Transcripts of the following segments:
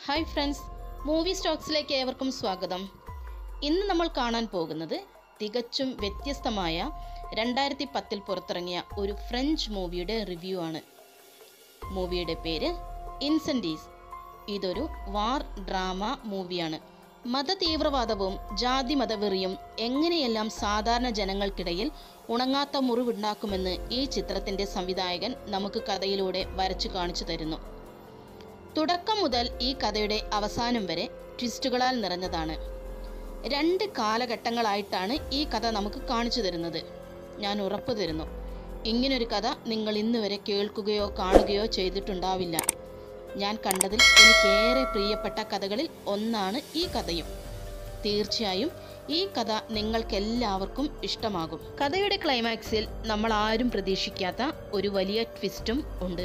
hi friends movie സ്റ്റോക്സിലേക്ക് ഏവർക്കും സ്വാഗതം ഇന്ന് നമ്മൾ കാണാൻ പോകുന്നത് തികച്ചും വ്യത്യസ്തമായ രണ്ടായിരത്തി പത്തിൽ പുറത്തിറങ്ങിയ ഒരു ഫ്രഞ്ച് മൂവിയുടെ റിവ്യൂ ആണ് മൂവിയുടെ പേര് ഇൻസെൻറ്റീസ് ഇതൊരു വാർ ഡ്രാമ മൂവിയാണ് മതതീവ്രവാദവും ജാതി മതവെറിയും എങ്ങനെയെല്ലാം സാധാരണ ജനങ്ങൾക്കിടയിൽ ഉണങ്ങാത്ത മുറിവുണ്ടാക്കുമെന്ന് ഈ ചിത്രത്തിന്റെ സംവിധായകൻ നമുക്ക് കഥയിലൂടെ വരച്ചു കാണിച്ചു തരുന്നു തുടക്കം മുതൽ ഈ കഥയുടെ അവസാനം വരെ ട്വിസ്റ്റുകളാൽ നിറഞ്ഞതാണ് രണ്ട് കാലഘട്ടങ്ങളായിട്ടാണ് ഈ കഥ നമുക്ക് കാണിച്ചു തരുന്നത് ഞാൻ ഉറപ്പു തരുന്നു ഇങ്ങനൊരു കഥ നിങ്ങൾ ഇന്ന് വരെ കേൾക്കുകയോ കാണുകയോ ചെയ്തിട്ടുണ്ടാവില്ല ഞാൻ കണ്ടതിൽ എനിക്കേറെ പ്രിയപ്പെട്ട കഥകളിൽ ഒന്നാണ് ഈ കഥയും തീർച്ചയായും ഈ കഥ നിങ്ങൾക്കെല്ലാവർക്കും ഇഷ്ടമാകും കഥയുടെ ക്ലൈമാക്സിൽ നമ്മൾ ആരും പ്രതീക്ഷിക്കാത്ത ഒരു വലിയ ട്വിസ്റ്റും ഉണ്ട്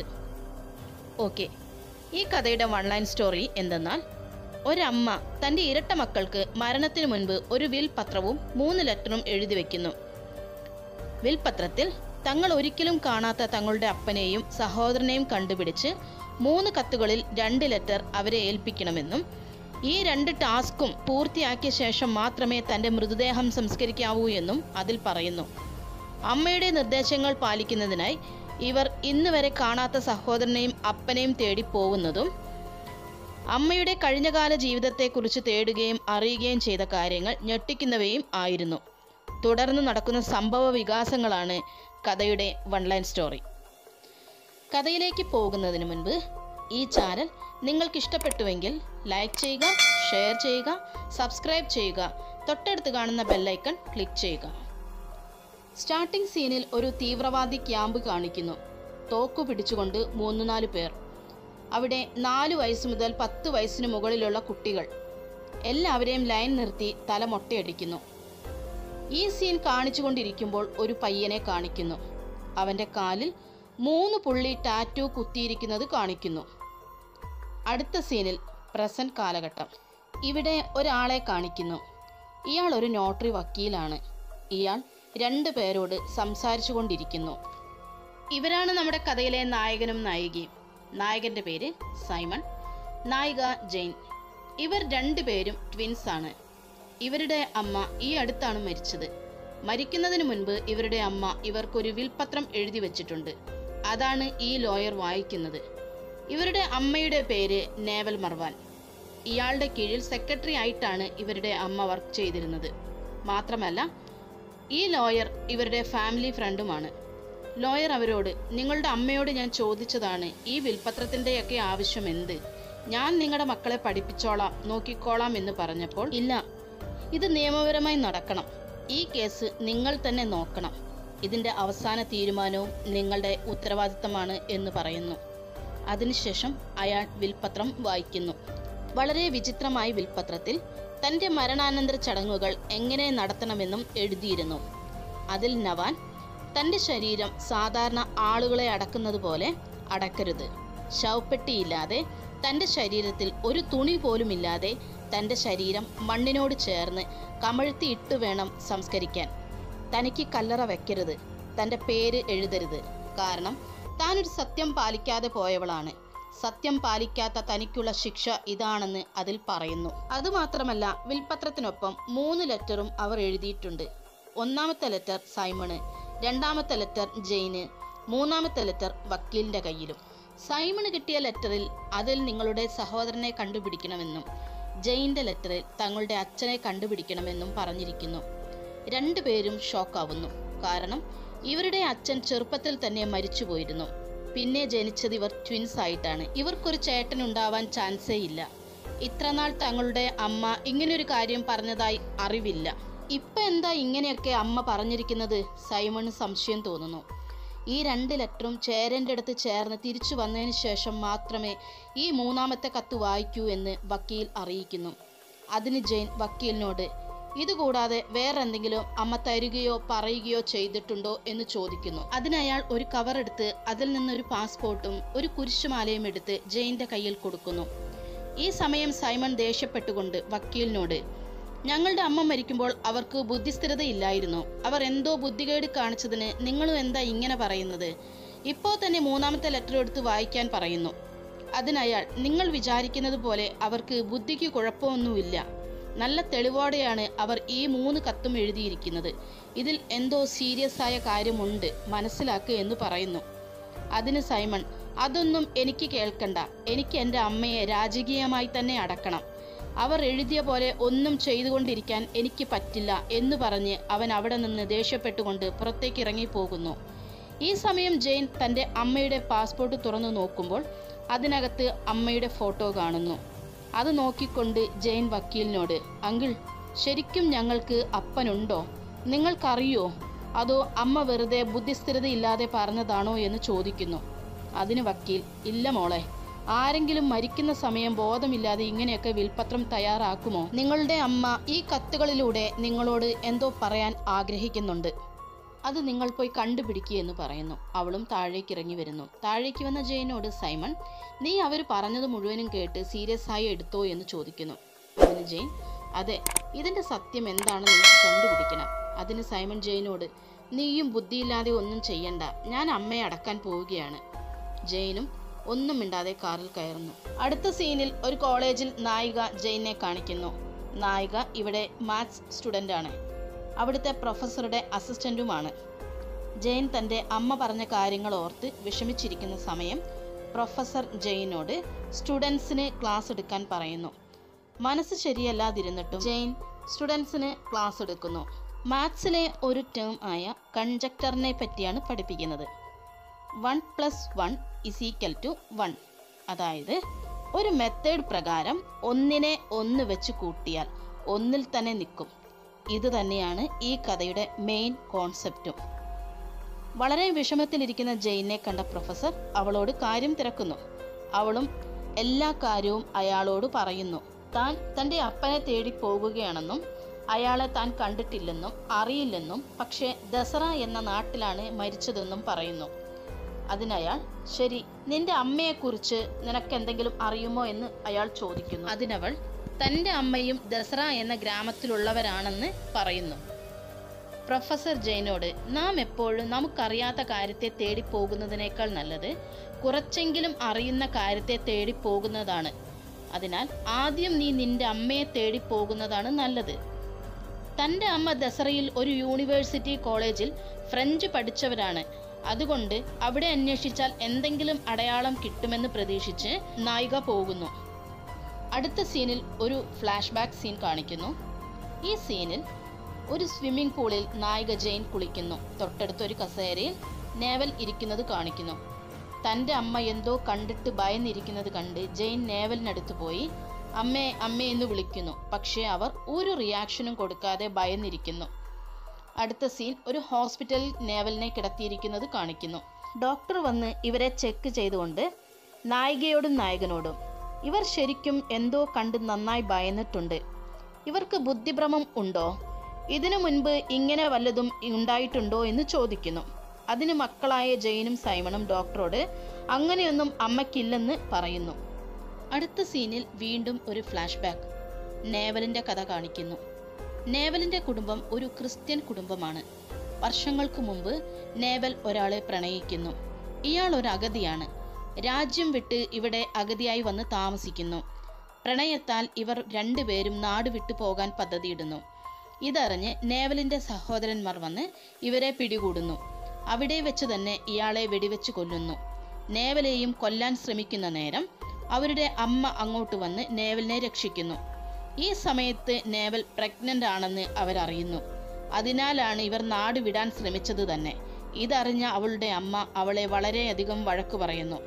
ഓക്കെ ഈ കഥയുടെ വൺ ലൈൻ സ്റ്റോറി എന്തെന്നാൽ ഒരമ്മ തൻ്റെ ഇരട്ട മക്കൾക്ക് മരണത്തിനു മുൻപ് ഒരു വിൽ പത്രവും മൂന്ന് ലെറ്ററും എഴുതി വെക്കുന്നു വിൽപത്രത്തിൽ തങ്ങൾ ഒരിക്കലും കാണാത്ത തങ്ങളുടെ അപ്പനെയും സഹോദരനെയും കണ്ടുപിടിച്ച് മൂന്ന് കത്തുകളിൽ രണ്ട് ലെറ്റർ അവരെ ഏൽപ്പിക്കണമെന്നും ഈ രണ്ട് ടാസ്കും പൂർത്തിയാക്കിയ ശേഷം മാത്രമേ തൻ്റെ മൃതദേഹം സംസ്കരിക്കാവൂ എന്നും അതിൽ പറയുന്നു അമ്മയുടെ നിർദ്ദേശങ്ങൾ പാലിക്കുന്നതിനായി ഇവർ ഇന്ന് വരെ കാണാത്ത സഹോദരനെയും അപ്പനെയും തേടി പോകുന്നതും അമ്മയുടെ കഴിഞ്ഞകാല ജീവിതത്തെക്കുറിച്ച് തേടുകയും അറിയുകയും ചെയ്ത കാര്യങ്ങൾ ഞെട്ടിക്കുന്നവയും ആയിരുന്നു തുടർന്ന് നടക്കുന്ന സംഭവ വികാസങ്ങളാണ് കഥയുടെ വൺ ലൈൻ സ്റ്റോറി കഥയിലേക്ക് പോകുന്നതിന് മുൻപ് ഈ ചാനൽ നിങ്ങൾക്ക് ഇഷ്ടപ്പെട്ടുവെങ്കിൽ ലൈക്ക് ചെയ്യുക ഷെയർ ചെയ്യുക സബ്സ്ക്രൈബ് ചെയ്യുക തൊട്ടടുത്ത് കാണുന്ന ബെല്ലൈക്കൺ ക്ലിക്ക് ചെയ്യുക സ്റ്റാർട്ടിംഗ് സീനിൽ ഒരു തീവ്രവാദി ക്യാമ്പ് കാണിക്കുന്നു തോക്കു പിടിച്ചുകൊണ്ട് മൂന്ന് നാല് പേർ അവിടെ നാല് വയസ്സ് മുതൽ പത്ത് വയസ്സിന് മുകളിലുള്ള കുട്ടികൾ എല്ലാവരെയും ലൈൻ നിർത്തി തല മൊട്ടയടിക്കുന്നു ഈ സീൻ കാണിച്ചുകൊണ്ടിരിക്കുമ്പോൾ ഒരു പയ്യനെ കാണിക്കുന്നു അവൻ്റെ കാലിൽ മൂന്ന് പുള്ളി ടാറ്റു കുത്തിയിരിക്കുന്നത് കാണിക്കുന്നു അടുത്ത സീനിൽ പ്രസന്റ് കാലഘട്ടം ഇവിടെ ഒരാളെ കാണിക്കുന്നു ഇയാൾ ഒരു നോട്ടറി വക്കീലാണ് ഇയാൾ രണ്ട് പേരോട് സംസാരിച്ചു കൊണ്ടിരിക്കുന്നു ഇവരാണ് നമ്മുടെ കഥയിലെ നായകനും നായികയും നായകന്റെ പേര് സൈമൺ നായിക ജെയിൻ ഇവർ രണ്ടുപേരും ട്വിൻസ് ആണ് ഇവരുടെ അമ്മ ഈ അടുത്താണ് മരിച്ചത് മരിക്കുന്നതിന് മുൻപ് ഇവരുടെ അമ്മ ഇവർക്കൊരു വിൽപത്രം എഴുതി വെച്ചിട്ടുണ്ട് അതാണ് ഈ ലോയർ വായിക്കുന്നത് ഇവരുടെ അമ്മയുടെ പേര് നേവൽ മർവാൻ ഇയാളുടെ കീഴിൽ സെക്രട്ടറി ആയിട്ടാണ് ഇവരുടെ അമ്മ വർക്ക് ചെയ്തിരുന്നത് മാത്രമല്ല ഈ ലോയർ ഇവരുടെ ഫാമിലി ഫ്രണ്ടുമാണ് ലോയർ അവരോട് നിങ്ങളുടെ അമ്മയോട് ഞാൻ ചോദിച്ചതാണ് ഈ വിൽപത്രത്തിൻ്റെയൊക്കെ ആവശ്യം എന്ത് ഞാൻ നിങ്ങളുടെ മക്കളെ പഠിപ്പിച്ചോളാം നോക്കിക്കോളാം എന്ന് പറഞ്ഞപ്പോൾ ഇല്ല ഇത് നിയമപരമായി നടക്കണം ഈ കേസ് നിങ്ങൾ തന്നെ നോക്കണം ഇതിൻ്റെ അവസാന തീരുമാനവും നിങ്ങളുടെ ഉത്തരവാദിത്തമാണ് എന്ന് പറയുന്നു അതിനുശേഷം അയാൾ വിൽപത്രം വായിക്കുന്നു വളരെ വിചിത്രമായ വിൽപത്രത്തിൽ തൻ്റെ മരണാനന്തര ചടങ്ങുകൾ എങ്ങനെ നടത്തണമെന്നും എഴുതിയിരുന്നു അതിൽ നവാൻ തൻ്റെ ശരീരം സാധാരണ ആളുകളെ അടക്കുന്നത് പോലെ അടക്കരുത് ശവപ്പെട്ടിയില്ലാതെ തൻ്റെ ശരീരത്തിൽ ഒരു തുണി പോലുമില്ലാതെ തൻ്റെ ശരീരം മണ്ണിനോട് ചേർന്ന് കമഴ്ത്തി ഇട്ട് വേണം സംസ്കരിക്കാൻ തനിക്ക് കല്ലറ വെക്കരുത് തൻ്റെ പേര് എഴുതരുത് കാരണം താനൊരു സത്യം പാലിക്കാതെ പോയവളാണ് സത്യം പാലിക്കാത്ത തനിക്കുള്ള ശിക്ഷ ഇതാണെന്ന് അതിൽ പറയുന്നു അതുമാത്രമല്ല വിൽപത്രത്തിനൊപ്പം മൂന്ന് ലെറ്ററും അവർ എഴുതിയിട്ടുണ്ട് ഒന്നാമത്തെ ലെറ്റർ സൈമണ് രണ്ടാമത്തെ ലെറ്റർ ജെയിന് മൂന്നാമത്തെ ലെറ്റർ വക്കീലിന്റെ കയ്യിലും സൈമണ് കിട്ടിയ ലെറ്ററിൽ അതിൽ നിങ്ങളുടെ സഹോദരനെ കണ്ടുപിടിക്കണമെന്നും ജെയിന്റെ ലെറ്ററിൽ തങ്ങളുടെ അച്ഛനെ കണ്ടുപിടിക്കണമെന്നും പറഞ്ഞിരിക്കുന്നു രണ്ടുപേരും ഷോക്കാവുന്നു കാരണം ഇവരുടെ അച്ഛൻ ചെറുപ്പത്തിൽ തന്നെ മരിച്ചുപോയിരുന്നു പിന്നെ ജനിച്ചത് ഇവർ ട്വിൻസ് ആയിട്ടാണ് ഇവർക്കൊരു ചേട്ടൻ ഉണ്ടാവാൻ ചാൻസേ ഇല്ല ഇത്രനാൾ തങ്ങളുടെ അമ്മ ഇങ്ങനൊരു കാര്യം പറഞ്ഞതായി അറിവില്ല ഇപ്പൊ എന്താ ഇങ്ങനെയൊക്കെ അമ്മ പറഞ്ഞിരിക്കുന്നത് സൈമണ് സംശയം തോന്നുന്നു ഈ രണ്ട് ലെറ്ററും ചേരൻ്റെ അടുത്ത് ചേർന്ന് തിരിച്ചു വന്നതിന് ശേഷം മാത്രമേ ഈ മൂന്നാമത്തെ കത്ത് വായിക്കൂ എന്ന് വക്കീൽ അറിയിക്കുന്നു അതിന് ജെയിൻ വക്കീലിനോട് ഇതുകൂടാതെ വേറെ എന്തെങ്കിലും അമ്മ തരികയോ പറയുകയോ ചെയ്തിട്ടുണ്ടോ എന്ന് ചോദിക്കുന്നു അതിനയാൾ ഒരു കവർ എടുത്ത് അതിൽ നിന്നൊരു പാസ്പോർട്ടും ഒരു കുരിശുമാലയും എടുത്ത് ജെയിൻ്റെ കയ്യിൽ കൊടുക്കുന്നു ഈ സമയം സൈമൺ ദേഷ്യപ്പെട്ടുകൊണ്ട് വക്കീലിനോട് ഞങ്ങളുടെ അമ്മ മരിക്കുമ്പോൾ അവർക്ക് ബുദ്ധിസ്ഥിരതയില്ലായിരുന്നു അവർ എന്തോ ബുദ്ധികേട് കാണിച്ചതിന് നിങ്ങളും എന്താ ഇങ്ങനെ പറയുന്നത് ഇപ്പോൾ തന്നെ മൂന്നാമത്തെ ലെറ്റർ എടുത്ത് വായിക്കാൻ പറയുന്നു അതിനയാൾ നിങ്ങൾ വിചാരിക്കുന്നത് പോലെ അവർക്ക് ബുദ്ധിക്ക് കുഴപ്പമൊന്നുമില്ല നല്ല തെളിവോടെയാണ് അവർ ഈ മൂന്ന് കത്തും എഴുതിയിരിക്കുന്നത് ഇതിൽ എന്തോ സീരിയസ് ആയ കാര്യമുണ്ട് മനസ്സിലാക്കുക എന്ന് പറയുന്നു അതിന് സൈമൺ അതൊന്നും എനിക്ക് കേൾക്കണ്ട എനിക്ക് എൻ്റെ അമ്മയെ രാജകീയമായി തന്നെ അടക്കണം അവർ എഴുതിയ പോലെ ഒന്നും ചെയ്തുകൊണ്ടിരിക്കാൻ എനിക്ക് പറ്റില്ല എന്ന് പറഞ്ഞ് അവൻ അവിടെ നിന്ന് ദേഷ്യപ്പെട്ടുകൊണ്ട് പുറത്തേക്ക് ഇറങ്ങിപ്പോകുന്നു ഈ സമയം ജെയിൻ തൻ്റെ അമ്മയുടെ പാസ്പോർട്ട് തുറന്നു നോക്കുമ്പോൾ അതിനകത്ത് അമ്മയുടെ ഫോട്ടോ കാണുന്നു അത് നോക്കിക്കൊണ്ട് ജെയിൻ വക്കീലിനോട് അങ്കിൾ ശരിക്കും ഞങ്ങൾക്ക് അപ്പനുണ്ടോ നിങ്ങൾക്കറിയോ അതോ അമ്മ വെറുതെ ബുദ്ധിസ്ഥിരതയില്ലാതെ പറഞ്ഞതാണോ എന്ന് ചോദിക്കുന്നു അതിന് വക്കീൽ ഇല്ല മോളെ ആരെങ്കിലും മരിക്കുന്ന സമയം ബോധമില്ലാതെ ഇങ്ങനെയൊക്കെ വിൽപത്രം തയ്യാറാക്കുമോ നിങ്ങളുടെ അമ്മ ഈ കത്തുകളിലൂടെ നിങ്ങളോട് എന്തോ പറയാൻ ആഗ്രഹിക്കുന്നുണ്ട് അത് നിങ്ങൾ പോയി കണ്ടുപിടിക്കുക എന്ന് പറയുന്നു അവളും താഴേക്ക് ഇറങ്ങി വരുന്നു താഴേക്ക് വന്ന ജെയിനോട് സൈമൺ നീ അവർ പറഞ്ഞത് മുഴുവനും കേട്ട് സീരിയസ് ആയി എടുത്തോ എന്ന് ചോദിക്കുന്നു അതിന് ജെയിൻ അതെ ഇതിന്റെ സത്യം എന്താണെന്ന് എനിക്ക് കണ്ടുപിടിക്കണം അതിന് സൈമൺ ജെയിനോട് നീയും ബുദ്ധിയില്ലാതെ ഒന്നും ചെയ്യണ്ട ഞാൻ അമ്മയെ അടക്കാൻ പോവുകയാണ് ജെയിനും ഒന്നും മിണ്ടാതെ കാറിൽ കയറുന്നു അടുത്ത സീനിൽ ഒരു കോളേജിൽ നായിക ജെയിനെ കാണിക്കുന്നു നായിക ഇവിടെ മാത്സ് സ്റ്റുഡൻ്റ് ആണ് അവിടുത്തെ പ്രൊഫസറുടെ അസിസ്റ്റൻറ്റുമാണ് ജെയിൻ തൻ്റെ അമ്മ പറഞ്ഞ കാര്യങ്ങൾ ഓർത്ത് വിഷമിച്ചിരിക്കുന്ന സമയം പ്രൊഫസർ ജെയിനോട് സ്റ്റുഡൻസിന് ക്ലാസ് എടുക്കാൻ പറയുന്നു മനസ്സ് ശരിയല്ലാതിരുന്നിട്ടും ജെയിൻ സ്റ്റുഡൻസിന് ക്ലാസ് എടുക്കുന്നു മാത്സിലെ ഒരു ടേം ആയ കൺജക്ടറിനെ പറ്റിയാണ് പഠിപ്പിക്കുന്നത് one plus one is equal to one അതായത് ഒരു മെത്തേഡ് പ്രകാരം ഒന്നിനെ ഒന്ന് വെച്ച് കൂട്ടിയാൽ ഒന്നിൽ തന്നെ നിൽക്കും ഇത് തന്നെയാണ് ഈ കഥയുടെ മെയിൻ കോൺസെപ്റ്റും വളരെ വിഷമത്തിലിരിക്കുന്ന ജെയിനെ കണ്ട പ്രൊഫസർ അവളോട് കാര്യം തിരക്കുന്നു അവളും എല്ലാ കാര്യവും അയാളോട് പറയുന്നു താൻ തൻ്റെ അപ്പനെ തേടി പോകുകയാണെന്നും അയാളെ താൻ കണ്ടിട്ടില്ലെന്നും അറിയില്ലെന്നും പക്ഷേ ദസറ എന്ന നാട്ടിലാണ് മരിച്ചതെന്നും പറയുന്നു അതിനയാൾ ശരി നിന്റെ അമ്മയെക്കുറിച്ച് നിനക്ക് എന്തെങ്കിലും അറിയുമോ എന്ന് അയാൾ ചോദിക്കുന്നു അതിനവൾ തൻ്റെ അമ്മയും ദസറ എന്ന ഗ്രാമത്തിലുള്ളവരാണെന്ന് പറയുന്നു പ്രൊഫസർ ജെയിനോട് നാം എപ്പോഴും നമുക്കറിയാത്ത കാര്യത്തെ തേടി പോകുന്നതിനേക്കാൾ നല്ലത് കുറച്ചെങ്കിലും അറിയുന്ന കാര്യത്തെ തേടി പോകുന്നതാണ് അതിനാൽ ആദ്യം നീ നിന്റെ അമ്മയെ തേടി പോകുന്നതാണ് നല്ലത് തൻ്റെ അമ്മ ദസറയിൽ ഒരു യൂണിവേഴ്സിറ്റി കോളേജിൽ ഫ്രഞ്ച് പഠിച്ചവരാണ് അതുകൊണ്ട് അവിടെ അന്വേഷിച്ചാൽ എന്തെങ്കിലും അടയാളം കിട്ടുമെന്ന് പ്രതീക്ഷിച്ച് നായിക പോകുന്നു അടുത്ത സീനിൽ ഒരു ഫ്ലാഷ് ബാക്ക് സീൻ കാണിക്കുന്നു ഈ സീനിൽ ഒരു സ്വിമ്മിംഗ് പൂളിൽ നായിക ജെയിൻ കുളിക്കുന്നു തൊട്ടടുത്തൊരു കസേരയിൽ നേവൽ ഇരിക്കുന്നത് കാണിക്കുന്നു തൻ്റെ അമ്മ എന്തോ കണ്ടിട്ട് ഭയന്നിരിക്കുന്നത് കണ്ട് ജെയിൻ നേവലിനടുത്ത് പോയി അമ്മേ അമ്മേ എന്ന് വിളിക്കുന്നു പക്ഷേ അവർ ഒരു റിയാക്ഷനും കൊടുക്കാതെ ഭയന്നിരിക്കുന്നു അടുത്ത സീൻ ഒരു ഹോസ്പിറ്റലിൽ നേവലിനെ കിടത്തിയിരിക്കുന്നത് കാണിക്കുന്നു ഡോക്ടർ വന്ന് ഇവരെ ചെക്ക് ചെയ്തുകൊണ്ട് നായികയോടും നായകനോടും ഇവർ ശരിക്കും എന്തോ കണ്ട് നന്നായി ഭയന്നിട്ടുണ്ട് ഇവർക്ക് ബുദ്ധിഭ്രമം ഉണ്ടോ ഇതിനു മുൻപ് ഇങ്ങനെ വല്ലതും ഉണ്ടായിട്ടുണ്ടോ എന്ന് ചോദിക്കുന്നു അതിന് മക്കളായ ജെയിനും സൈമണും ഡോക്ടറോട് അങ്ങനെയൊന്നും അമ്മയ്ക്കില്ലെന്ന് പറയുന്നു അടുത്ത സീനിൽ വീണ്ടും ഒരു ഫ്ലാഷ് ബാക്ക് നേവലിന്റെ കഥ കാണിക്കുന്നു നേവലിന്റെ കുടുംബം ഒരു ക്രിസ്ത്യൻ കുടുംബമാണ് വർഷങ്ങൾക്ക് മുമ്പ് നേവൽ ഒരാളെ പ്രണയിക്കുന്നു ഇയാൾ ഒരു അഗതിയാണ് രാജ്യം വിട്ട് ഇവിടെ അഗതിയായി വന്ന് താമസിക്കുന്നു പ്രണയത്താൽ ഇവർ രണ്ടുപേരും നാട് വിട്ടു പോകാൻ പദ്ധതിയിടുന്നു ഇതറിഞ്ഞ് നേവലിന്റെ സഹോദരന്മാർ വന്ന് ഇവരെ പിടികൂടുന്നു അവിടെ വെച്ച് തന്നെ ഇയാളെ വെടിവെച്ച് കൊല്ലുന്നു നേവലെയും കൊല്ലാൻ ശ്രമിക്കുന്ന നേരം അവരുടെ അമ്മ അങ്ങോട്ട് വന്ന് നേവലിനെ രക്ഷിക്കുന്നു ഈ സമയത്ത് നേവൽ പ്രഗ്നന്റ് ആണെന്ന് അവരറിയുന്നു അതിനാലാണ് ഇവർ നാട് വിടാൻ ശ്രമിച്ചത് തന്നെ ഇതറിഞ്ഞ അവളുടെ അമ്മ അവളെ വളരെയധികം വഴക്ക് പറയുന്നു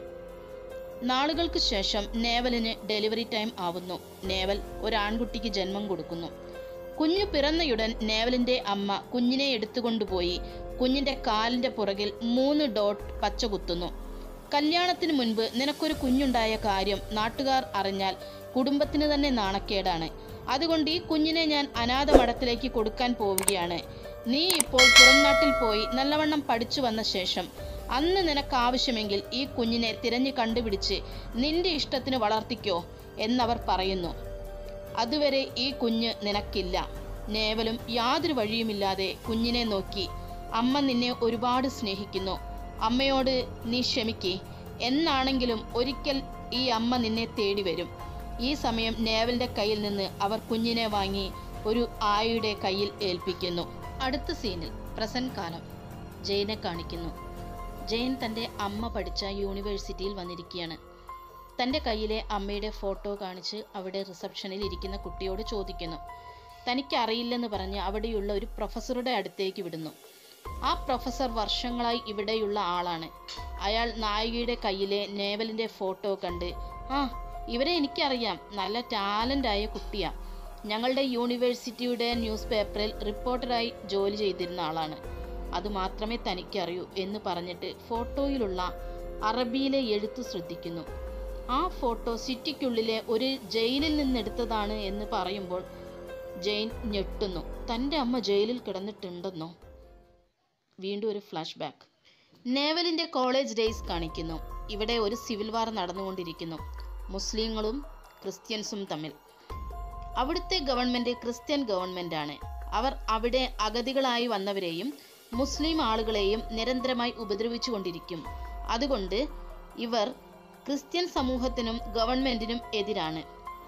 നാളുകൾക്ക് ശേഷം നേവലിന് ഡെലിവറി ടൈം ആവുന്നു നേവൽ ഒരു ആൺകുട്ടിക്ക് ജന്മം കൊടുക്കുന്നു കുഞ്ഞു പിറന്നയുടൻ നേവലിന്റെ അമ്മ കുഞ്ഞിനെ എടുത്തുകൊണ്ടുപോയി കുഞ്ഞിന്റെ കാലിന്റെ പുറകിൽ മൂന്ന് ഡോട്ട് പച്ച കുത്തുന്നു കല്യാണത്തിന് മുൻപ് നിനക്കൊരു കുഞ്ഞുണ്ടായ കാര്യം നാട്ടുകാർ അറിഞ്ഞാൽ കുടുംബത്തിന് തന്നെ നാണക്കേടാണ് അതുകൊണ്ട് ഈ കുഞ്ഞിനെ ഞാൻ അനാഥ മഠത്തിലേക്ക് കൊടുക്കാൻ പോവുകയാണ് നീ ഇപ്പോൾ പുറംനാട്ടിൽ പോയി നല്ലവണ്ണം പഠിച്ചു വന്ന ശേഷം അന്ന് നിനക്ക് ആവശ്യമെങ്കിൽ ഈ കുഞ്ഞിനെ തിരഞ്ഞു കണ്ടുപിടിച്ച് നിന്റെ ഇഷ്ടത്തിന് വളർത്തിക്കോ എന്നവർ പറയുന്നു അതുവരെ ഈ കുഞ്ഞ് നിനക്കില്ല നേവലും യാതൊരു വഴിയുമില്ലാതെ കുഞ്ഞിനെ നോക്കി അമ്മ നിന്നെ ഒരുപാട് സ്നേഹിക്കുന്നു അമ്മയോട് നീ ക്ഷമിക്കേ എന്നാണെങ്കിലും ഒരിക്കൽ ഈ അമ്മ നിന്നെ തേടി വരും ഈ സമയം നേവലിന്റെ കയ്യിൽ നിന്ന് അവർ കുഞ്ഞിനെ വാങ്ങി ഒരു ആയയുടെ കയ്യിൽ ഏൽപ്പിക്കുന്നു അടുത്ത സീനിൽ പ്രസന്റ് കാലം ജെയിനെ കാണിക്കുന്നു ജെയിൻ തൻ്റെ അമ്മ പഠിച്ച യൂണിവേഴ്സിറ്റിയിൽ വന്നിരിക്കുകയാണ് തൻ്റെ കയ്യിലെ അമ്മയുടെ ഫോട്ടോ കാണിച്ച് അവിടെ റിസപ്ഷനിൽ ഇരിക്കുന്ന കുട്ടിയോട് ചോദിക്കുന്നു തനിക്ക് അറിയില്ലെന്ന് പറഞ്ഞ് അവിടെയുള്ള ഒരു പ്രൊഫസറുടെ അടുത്തേക്ക് വിടുന്നു ആ പ്രൊഫസർ വർഷങ്ങളായി ഇവിടെയുള്ള ആളാണ് അയാൾ നായികയുടെ കയ്യിലെ നേവലിൻ്റെ ഫോട്ടോ കണ്ട് ആ ഇവരെ എനിക്കറിയാം നല്ല ടാലൻ്റ് ആയ കുട്ടിയാ ഞങ്ങളുടെ യൂണിവേഴ്സിറ്റിയുടെ ന്യൂസ് പേപ്പറിൽ റിപ്പോർട്ടറായി ജോലി ചെയ്തിരുന്ന ആളാണ് അതുമാത്രമേ തനിക്കറിയൂ എന്ന് പറഞ്ഞിട്ട് ഫോട്ടോയിലുള്ള അറബിയിലെ എഴുത്ത് ശ്രദ്ധിക്കുന്നു ആ ഫോട്ടോ സിറ്റിക്കുള്ളിലെ ഒരു ജയിലിൽ നിന്നെടുത്തതാണ് എന്ന് പറയുമ്പോൾ ജെയിൻ ഞെട്ടുന്നു തൻ്റെ അമ്മ ജയിലിൽ കിടന്നിട്ടുണ്ടെന്നോ വീണ്ടും ഒരു ഫ്ലാഷ് ബാക്ക് നേവലിൻ്റെ കോളേജ് ഡേയ്സ് കാണിക്കുന്നു ഇവിടെ ഒരു സിവിൽ വാർ നടന്നുകൊണ്ടിരിക്കുന്നു മുസ്ലിങ്ങളും ക്രിസ്ത്യൻസും തമ്മിൽ അവിടുത്തെ ഗവൺമെൻറ് ക്രിസ്ത്യൻ ഗവൺമെൻറ്റാണ് അവർ അവിടെ അഗതികളായി വന്നവരെയും മുസ്ലിം ആളുകളെയും നിരന്തരമായി ഉപദ്രവിച്ചു കൊണ്ടിരിക്കും അതുകൊണ്ട് ഇവർ ക്രിസ്ത്യൻ സമൂഹത്തിനും ഗവൺമെൻറ്റിനും എതിരാണ്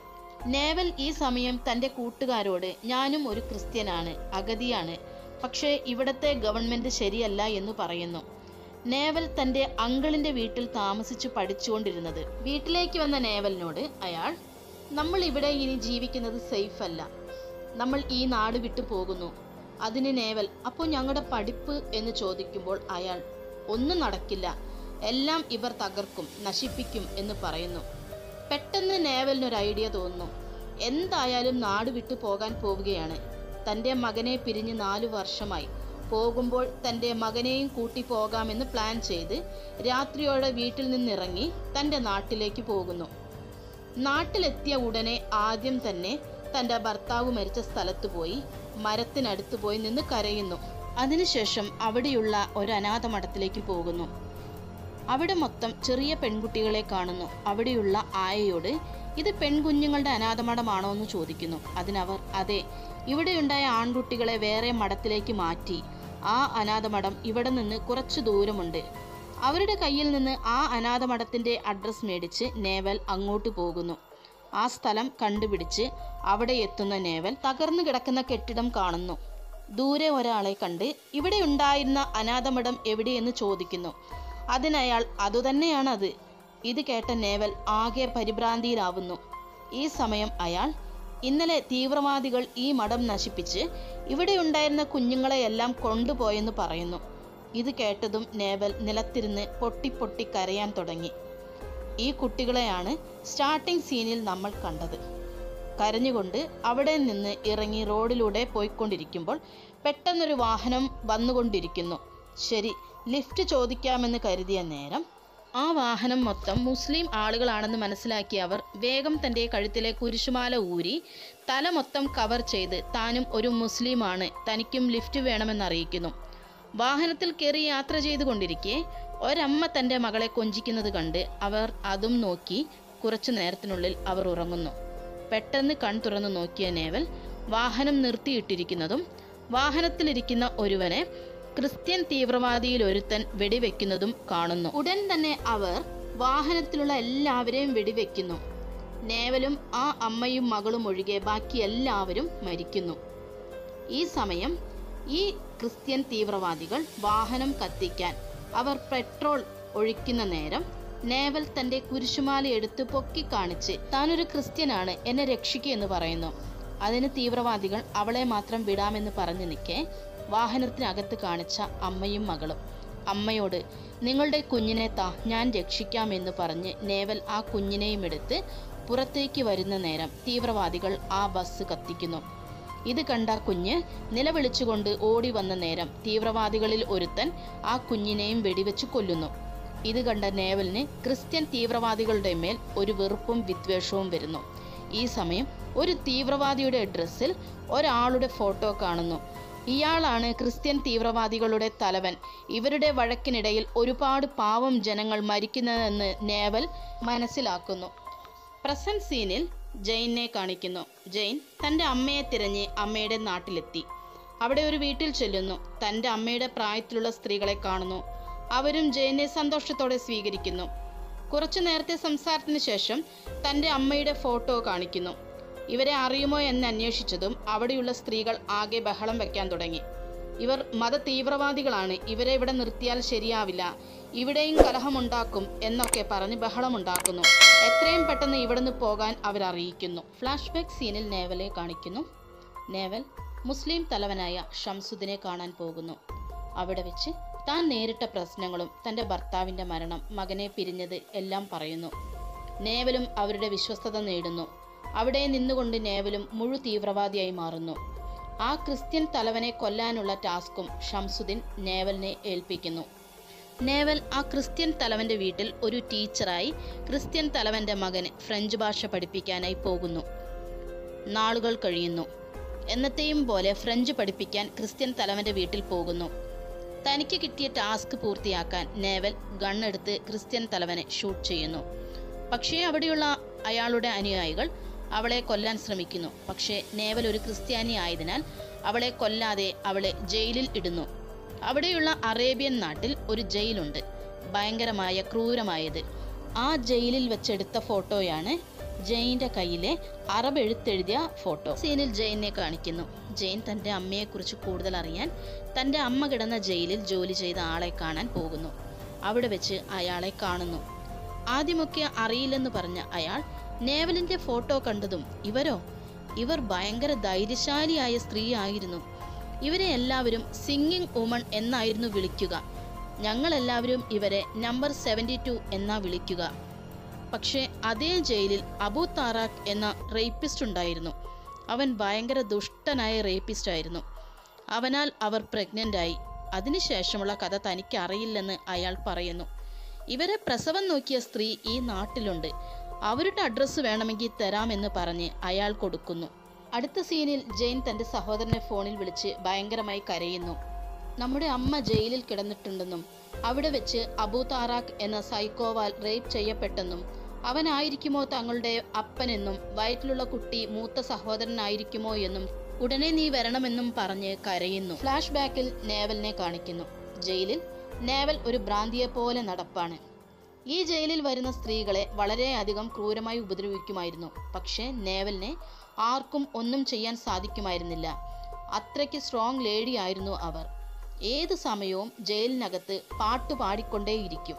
നേവൽ ഈ സമയം തൻ്റെ കൂട്ടുകാരോട് ഞാനും ഒരു ക്രിസ്ത്യനാണ് അഗതിയാണ് പക്ഷേ ഇവിടത്തെ ഗവൺമെൻറ് ശരിയല്ല എന്ന് പറയുന്നു നേവൽ തൻ്റെ അങ്കിളിൻ്റെ വീട്ടിൽ താമസിച്ചു പഠിച്ചുകൊണ്ടിരുന്നത് വീട്ടിലേക്ക് വന്ന നേവലിനോട് അയാൾ നമ്മൾ ഇവിടെ ഇനി ജീവിക്കുന്നത് സേഫ് അല്ല നമ്മൾ ഈ നാട് വിട്ടു പോകുന്നു അതിന് നേവൽ അപ്പോൾ ഞങ്ങളുടെ പഠിപ്പ് എന്ന് ചോദിക്കുമ്പോൾ അയാൾ ഒന്നും നടക്കില്ല എല്ലാം ഇവർ തകർക്കും നശിപ്പിക്കും എന്ന് പറയുന്നു പെട്ടെന്ന് നേവലിനൊരു ഐഡിയ തോന്നുന്നു എന്തായാലും നാട് വിട്ടു പോകാൻ പോവുകയാണ് തൻ്റെ മകനെ പിരിഞ്ഞ് നാലു വർഷമായി പോകുമ്പോൾ തൻ്റെ മകനെയും കൂട്ടി പോകാമെന്ന് പ്ലാൻ ചെയ്ത് രാത്രിയോടെ വീട്ടിൽ നിന്നിറങ്ങി തൻ്റെ നാട്ടിലേക്ക് പോകുന്നു നാട്ടിലെത്തിയ ഉടനെ ആദ്യം തന്നെ തൻ്റെ ഭർത്താവ് മരിച്ച സ്ഥലത്ത് പോയി മരത്തിനടുത്ത് പോയി നിന്ന് കരയുന്നു അതിനുശേഷം അവിടെയുള്ള ഒരു അനാഥ മഠത്തിലേക്ക് പോകുന്നു അവിടെ മൊത്തം ചെറിയ പെൺകുട്ടികളെ കാണുന്നു അവിടെയുള്ള ആയയോട് ഇത് പെൺകുഞ്ഞുങ്ങളുടെ അനാഥമഠമാണോ എന്ന് ചോദിക്കുന്നു അതിനവർ അതെ ഇവിടെയുണ്ടായ ആൺകുട്ടികളെ വേറെ മഠത്തിലേക്ക് മാറ്റി ആ അനാഥമഠം ഇവിടെ നിന്ന് കുറച്ച് ദൂരമുണ്ട് അവരുടെ കയ്യിൽ നിന്ന് ആ അനാഥമഠത്തിൻ്റെ അഡ്രസ്സ് മേടിച്ച് നേവൽ അങ്ങോട്ട് പോകുന്നു ആ സ്ഥലം കണ്ടുപിടിച്ച് അവിടെ എത്തുന്ന നേവൽ തകർന്നു കിടക്കുന്ന കെട്ടിടം കാണുന്നു ദൂരെ ഒരാളെ കണ്ട് ഇവിടെ ഉണ്ടായിരുന്ന അനാഥമഠം എവിടെയെന്ന് ചോദിക്കുന്നു അതിനയാൾ അതുതന്നെയാണത് ഇത് കേട്ട നേവൽ ആകെ പരിഭ്രാന്തിയിലാവുന്നു ഈ സമയം അയാൾ ഇന്നലെ തീവ്രവാദികൾ ഈ മഠം നശിപ്പിച്ച് ഇവിടെ ഉണ്ടായിരുന്ന കുഞ്ഞുങ്ങളെയെല്ലാം കൊണ്ടുപോയെന്ന് പറയുന്നു ഇത് കേട്ടതും നേവൽ നിലത്തിരുന്ന് പൊട്ടിപ്പൊട്ടി കരയാൻ തുടങ്ങി ഈ കുട്ടികളെയാണ് സ്റ്റാർട്ടിംഗ് സീനിൽ നമ്മൾ കണ്ടത് കരഞ്ഞുകൊണ്ട് അവിടെ നിന്ന് ഇറങ്ങി റോഡിലൂടെ പോയിക്കൊണ്ടിരിക്കുമ്പോൾ പെട്ടെന്നൊരു വാഹനം വന്നുകൊണ്ടിരിക്കുന്നു ശരി ലിഫ്റ്റ് ചോദിക്കാമെന്ന് കരുതിയ നേരം ആ വാഹനം മൊത്തം മുസ്ലിം ആളുകളാണെന്ന് മനസ്സിലാക്കിയ അവർ വേഗം തൻ്റെ കഴുത്തിലെ കുരിശുമാല ഊരി തല മൊത്തം കവർ ചെയ്ത് താനും ഒരു മുസ്ലിമാണ് തനിക്കും ലിഫ്റ്റ് വേണമെന്ന് അറിയിക്കുന്നു വാഹനത്തിൽ കയറി യാത്ര ചെയ്തുകൊണ്ടിരിക്കെ ഒരമ്മ തൻ്റെ മകളെ കൊഞ്ചിക്കുന്നത് കണ്ട് അവർ അതും നോക്കി കുറച്ചു നേരത്തിനുള്ളിൽ അവർ ഉറങ്ങുന്നു പെട്ടെന്ന് കൺ തുറന്നു നോക്കിയ നേവൽ വാഹനം നിർത്തിയിട്ടിരിക്കുന്നതും വാഹനത്തിലിരിക്കുന്ന ഒരുവനെ ക്രിസ്ത്യൻ തീവ്രവാദിയിൽ ഒരുത്തൻ വെടിവെക്കുന്നതും കാണുന്നു ഉടൻ തന്നെ അവർ വാഹനത്തിലുള്ള എല്ലാവരെയും വെടിവെക്കുന്നു നേവലും ആ അമ്മയും മകളും ഒഴികെ ബാക്കി എല്ലാവരും മരിക്കുന്നു ഈ സമയം ഈ ക്രിസ്ത്യൻ തീവ്രവാദികൾ വാഹനം കത്തിക്കാൻ അവർ പെട്രോൾ ഒഴിക്കുന്ന നേരം നേവൽ തന്റെ കുരിശുമാല എടുത്ത് പൊക്കി കാണിച്ച് താനൊരു ക്രിസ്ത്യനാണ് എന്നെ രക്ഷിക്കുക എന്ന് പറയുന്നു അതിന് തീവ്രവാദികൾ അവളെ മാത്രം വിടാമെന്ന് പറഞ്ഞു നിൽക്കെ വാഹനത്തിനകത്ത് കാണിച്ച അമ്മയും മകളും അമ്മയോട് നിങ്ങളുടെ കുഞ്ഞിനെ താ ഞാൻ രക്ഷിക്കാമെന്ന് പറഞ്ഞ് നേവൽ ആ കുഞ്ഞിനെയും എടുത്ത് പുറത്തേക്ക് വരുന്ന നേരം തീവ്രവാദികൾ ആ ബസ് കത്തിക്കുന്നു ഇത് കണ്ട കുഞ്ഞ് നിലവിളിച്ചുകൊണ്ട് ഓടി വന്ന നേരം തീവ്രവാദികളിൽ ഒരുത്തൻ ആ കുഞ്ഞിനെയും വെടിവെച്ച് കൊല്ലുന്നു ഇത് കണ്ട നേവലിന് ക്രിസ്ത്യൻ തീവ്രവാദികളുടെ മേൽ ഒരു വെറുപ്പും വിദ്വേഷവും വരുന്നു ഈ സമയം ഒരു തീവ്രവാദിയുടെ ഡ്രസ്സിൽ ഒരാളുടെ ഫോട്ടോ കാണുന്നു ഇയാളാണ് ക്രിസ്ത്യൻ തീവ്രവാദികളുടെ തലവൻ ഇവരുടെ വഴക്കിനിടയിൽ ഒരുപാട് പാവം ജനങ്ങൾ മരിക്കുന്നതെന്ന് നേവൽ മനസ്സിലാക്കുന്നു പ്രസന്റ് സീനിൽ ജെയിനെ കാണിക്കുന്നു ജെയിൻ തൻ്റെ അമ്മയെ തിരഞ്ഞ് അമ്മയുടെ നാട്ടിലെത്തി അവിടെ ഒരു വീട്ടിൽ ചെല്ലുന്നു തൻ്റെ അമ്മയുടെ പ്രായത്തിലുള്ള സ്ത്രീകളെ കാണുന്നു അവരും ജെയിനെ സന്തോഷത്തോടെ സ്വീകരിക്കുന്നു കുറച്ചു നേരത്തെ സംസാരത്തിന് ശേഷം തൻ്റെ അമ്മയുടെ ഫോട്ടോ കാണിക്കുന്നു ഇവരെ അറിയുമോ എന്ന് അന്വേഷിച്ചതും അവിടെയുള്ള സ്ത്രീകൾ ആകെ ബഹളം വെക്കാൻ തുടങ്ങി ഇവർ മത തീവ്രവാദികളാണ് ഇവരെ ഇവിടെ നിർത്തിയാൽ ശരിയാവില്ല ഇവിടെയും കലഹമുണ്ടാക്കും എന്നൊക്കെ പറഞ്ഞ് ബഹളമുണ്ടാക്കുന്നു എത്രയും പെട്ടെന്ന് ഇവിടുന്ന് പോകാൻ അവരറിയിക്കുന്നു ഫ്ലാഷ് ബാക്ക് സീനിൽ നേവലെ കാണിക്കുന്നു നേവൽ മുസ്ലിം തലവനായ ഷംസുദിനെ കാണാൻ പോകുന്നു അവിടെ വെച്ച് താൻ നേരിട്ട പ്രശ്നങ്ങളും തൻ്റെ ഭർത്താവിൻ്റെ മരണം മകനെ പിരിഞ്ഞത് എല്ലാം പറയുന്നു നേവലും അവരുടെ വിശ്വസ്തത നേടുന്നു അവിടെ നിന്നുകൊണ്ട് നേവലും മുഴു തീവ്രവാദിയായി മാറുന്നു ആ ക്രിസ്ത്യൻ തലവനെ കൊല്ലാനുള്ള ടാസ്കും ഷംസുദ്ദീൻ നേവലിനെ ഏൽപ്പിക്കുന്നു നേവൽ ആ ക്രിസ്ത്യൻ തലവന്റെ വീട്ടിൽ ഒരു ടീച്ചറായി ക്രിസ്ത്യൻ തലവന്റെ മകന് ഫ്രഞ്ച് ഭാഷ പഠിപ്പിക്കാനായി പോകുന്നു നാളുകൾ കഴിയുന്നു എന്നത്തെയും പോലെ ഫ്രഞ്ച് പഠിപ്പിക്കാൻ ക്രിസ്ത്യൻ തലവന്റെ വീട്ടിൽ പോകുന്നു തനിക്ക് കിട്ടിയ ടാസ്ക് പൂർത്തിയാക്കാൻ നേവൽ ഗണ്ണെടുത്ത് ക്രിസ്ത്യൻ തലവനെ ഷൂട്ട് ചെയ്യുന്നു പക്ഷേ അവിടെയുള്ള അയാളുടെ അനുയായികൾ അവളെ കൊല്ലാൻ ശ്രമിക്കുന്നു പക്ഷേ നേവൽ ഒരു ക്രിസ്ത്യാനി ആയതിനാൽ അവളെ കൊല്ലാതെ അവളെ ജയിലിൽ ഇടുന്നു അവിടെയുള്ള അറേബ്യൻ നാട്ടിൽ ഒരു ജയിലുണ്ട് ഭയങ്കരമായ ക്രൂരമായത് ആ ജയിലിൽ വെച്ചെടുത്ത ഫോട്ടോയാണ് ജെയിൻ്റെ കയ്യിലെ അറബ് എഴുത്തെഴുതിയ ഫോട്ടോ സീനിൽ ജെയിനെ കാണിക്കുന്നു ജെയിൻ തൻ്റെ അമ്മയെക്കുറിച്ച് കൂടുതൽ അറിയാൻ തൻ്റെ അമ്മ കിടന്ന ജയിലിൽ ജോലി ചെയ്ത ആളെ കാണാൻ പോകുന്നു അവിടെ വെച്ച് അയാളെ കാണുന്നു ആദ്യമൊക്കെ അറിയില്ലെന്ന് പറഞ്ഞ അയാൾ നേവലിന്റെ ഫോട്ടോ കണ്ടതും ഇവരോ ഇവർ ഭയങ്കര ധൈര്യശാലിയായ സ്ത്രീ ആയിരുന്നു ഇവരെ എല്ലാവരും സിംഗിങ് വുമൺ എന്നായിരുന്നു വിളിക്കുക ഞങ്ങളെല്ലാവരും ഇവരെ നമ്പർ സെവൻറ്റി ടു എന്നാ വിളിക്കുക പക്ഷേ അതേ ജയിലിൽ അബു താറാഖ് എന്ന റേപ്പിസ്റ്റ് ഉണ്ടായിരുന്നു അവൻ ഭയങ്കര ദുഷ്ടനായ റേപ്പിസ്റ്റ് ആയിരുന്നു അവനാൽ അവർ പ്രഗ്നൻ്റ് ആയി അതിനുശേഷമുള്ള കഥ തനിക്ക് അറിയില്ലെന്ന് അയാൾ പറയുന്നു ഇവരെ പ്രസവം നോക്കിയ സ്ത്രീ ഈ നാട്ടിലുണ്ട് അവരുടെ അഡ്രസ്സ് വേണമെങ്കിൽ തരാമെന്ന് പറഞ്ഞ് അയാൾ കൊടുക്കുന്നു അടുത്ത സീനിൽ ജെയിൻ തൻ്റെ സഹോദരനെ ഫോണിൽ വിളിച്ച് ഭയങ്കരമായി കരയുന്നു നമ്മുടെ അമ്മ ജയിലിൽ കിടന്നിട്ടുണ്ടെന്നും അവിടെ വെച്ച് അബു താറാഖ് എന്ന സൈക്കോവാൽ റേപ്പ് ചെയ്യപ്പെട്ടെന്നും അവനായിരിക്കുമോ തങ്ങളുടെ അപ്പനെന്നും വയറ്റിലുള്ള കുട്ടി മൂത്ത സഹോദരനായിരിക്കുമോ എന്നും ഉടനെ നീ വരണമെന്നും പറഞ്ഞ് കരയുന്നു ഫ്ലാഷ് ബാക്കിൽ നേവലിനെ കാണിക്കുന്നു ജയിലിൽ നേവൽ ഒരു ഭ്രാന്തിയെ പോലെ നടപ്പാണ് ഈ ജയിലിൽ വരുന്ന സ്ത്രീകളെ വളരെയധികം ക്രൂരമായി ഉപദ്രവിക്കുമായിരുന്നു പക്ഷേ നേവലിനെ ആർക്കും ഒന്നും ചെയ്യാൻ സാധിക്കുമായിരുന്നില്ല അത്രയ്ക്ക് സ്ട്രോങ് ലേഡി ആയിരുന്നു അവർ ഏത് സമയവും ജയിലിനകത്ത് പാട്ട് പാടിക്കൊണ്ടേയിരിക്കും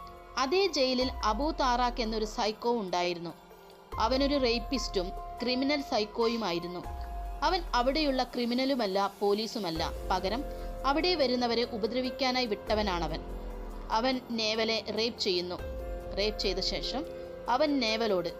അതേ ജയിലിൽ അബൂ താറാഖ് എന്നൊരു സൈക്കോ ഉണ്ടായിരുന്നു അവനൊരു റേപ്പിസ്റ്റും ക്രിമിനൽ സൈക്കോയുമായിരുന്നു അവൻ അവിടെയുള്ള ക്രിമിനലുമല്ല പോലീസുമല്ല പകരം അവിടെ വരുന്നവരെ ഉപദ്രവിക്കാനായി വിട്ടവനാണവൻ അവൻ നേവലെ റേപ്പ് ചെയ്യുന്നു റേപ്പ് ചെയ്ത ശേഷം അവൻ നേവലോട്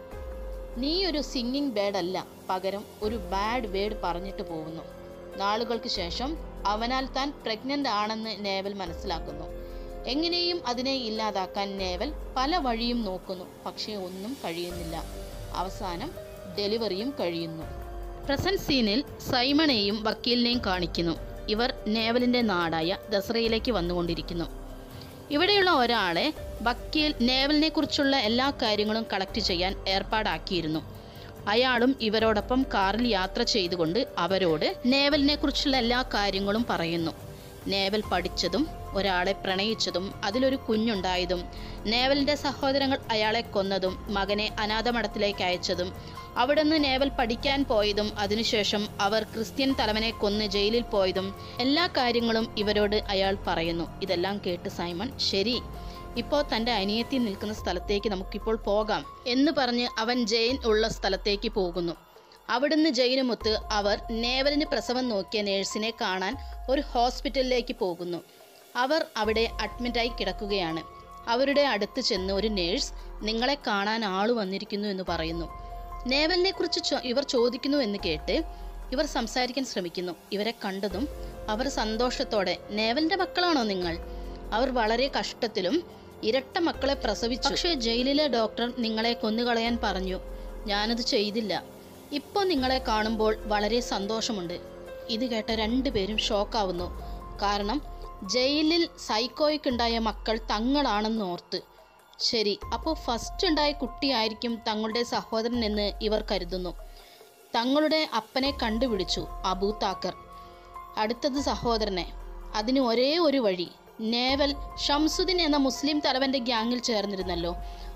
നീ ഒരു സിംഗിങ് ബേഡ് അല്ല പകരം ഒരു ബാഡ് വേഡ് പറഞ്ഞിട്ട് പോകുന്നു നാളുകൾക്ക് ശേഷം അവനാൽ താൻ പ്രഗ്നൻ്റ് ആണെന്ന് നേവൽ മനസ്സിലാക്കുന്നു എങ്ങനെയും അതിനെ ഇല്ലാതാക്കാൻ നേവൽ പല വഴിയും നോക്കുന്നു പക്ഷേ ഒന്നും കഴിയുന്നില്ല അവസാനം ഡെലിവറിയും കഴിയുന്നു പ്രസന്റ് സീനിൽ സൈമണെയും വക്കീലിനെയും കാണിക്കുന്നു ഇവർ നേവലിന്റെ നാടായ ദസറയിലേക്ക് വന്നുകൊണ്ടിരിക്കുന്നു ഇവിടെയുള്ള ഒരാളെ വക്കീൽ നേവലിനെ കുറിച്ചുള്ള എല്ലാ കാര്യങ്ങളും കളക്ട് ചെയ്യാൻ ഏർപ്പാടാക്കിയിരുന്നു അയാളും ഇവരോടൊപ്പം കാറിൽ യാത്ര ചെയ്തുകൊണ്ട് അവരോട് നേവലിനെ കുറിച്ചുള്ള എല്ലാ കാര്യങ്ങളും പറയുന്നു നേവൽ പഠിച്ചതും ഒരാളെ പ്രണയിച്ചതും അതിലൊരു കുഞ്ഞുണ്ടായതും നേവലിന്റെ സഹോദരങ്ങൾ അയാളെ കൊന്നതും മകനെ അനാഥമഠത്തിലേക്ക് അയച്ചതും അവിടുന്ന് നേവൽ പഠിക്കാൻ പോയതും അതിനുശേഷം അവർ ക്രിസ്ത്യൻ തലവനെ കൊന്ന് ജയിലിൽ പോയതും എല്ലാ കാര്യങ്ങളും ഇവരോട് അയാൾ പറയുന്നു ഇതെല്ലാം കേട്ട് സൈമൺ ശരി ഇപ്പോൾ തൻ്റെ അനിയത്തി നിൽക്കുന്ന സ്ഥലത്തേക്ക് നമുക്കിപ്പോൾ പോകാം എന്ന് പറഞ്ഞ് അവൻ ജെയിൻ ഉള്ള സ്ഥലത്തേക്ക് പോകുന്നു അവിടുന്ന് ജെയിനുമൊത്ത് അവർ നേവലിന് പ്രസവം നോക്കിയ നേഴ്സിനെ കാണാൻ ഒരു ഹോസ്പിറ്റലിലേക്ക് പോകുന്നു അവർ അവിടെ അഡ്മിറ്റായി കിടക്കുകയാണ് അവരുടെ അടുത്ത് ചെന്ന് ഒരു നേഴ്സ് നിങ്ങളെ കാണാൻ ആള് വന്നിരിക്കുന്നു എന്ന് പറയുന്നു നേവലിനെ കുറിച്ച് ചോ- ഇവർ ചോദിക്കുന്നു എന്ന് കേട്ട് ഇവർ സംസാരിക്കാൻ ശ്രമിക്കുന്നു ഇവരെ കണ്ടതും അവർ സന്തോഷത്തോടെ നേവലിന്റെ മക്കളാണോ നിങ്ങൾ അവർ വളരെ കഷ്ടത്തിലും ഇരട്ട മക്കളെ പ്രസവിച്ചു പക്ഷേ ജയിലിലെ ഡോക്ടർ നിങ്ങളെ കൊന്നുകളയാൻ പറഞ്ഞു ഞാനത് ചെയ്തില്ല ഇപ്പോൾ നിങ്ങളെ കാണുമ്പോൾ വളരെ സന്തോഷമുണ്ട് ഇത് കേട്ട രണ്ടുപേരും ഷോക്കാവുന്നു കാരണം ജയിലിൽ സൈക്കോയ്ക്കുണ്ടായ മക്കൾ തങ്ങളാണെന്ന് ഓർത്ത് ശരി അപ്പോൾ ഫസ്റ്റ് ഉണ്ടായ കുട്ടിയായിരിക്കും തങ്ങളുടെ സഹോദരൻ എന്ന് ഇവർ കരുതുന്നു തങ്ങളുടെ അപ്പനെ കണ്ടുപിടിച്ചു അബൂ താക്കർ അടുത്തത് സഹോദരനെ അതിന് ഒരേ ഒരു വഴി നേവൽ ഷംസുദ്ദീൻ എന്ന മുസ്ലിം തലവന്റെ ഗ്യാങ്ങിൽ ചേർന്നിരുന്നല്ലോ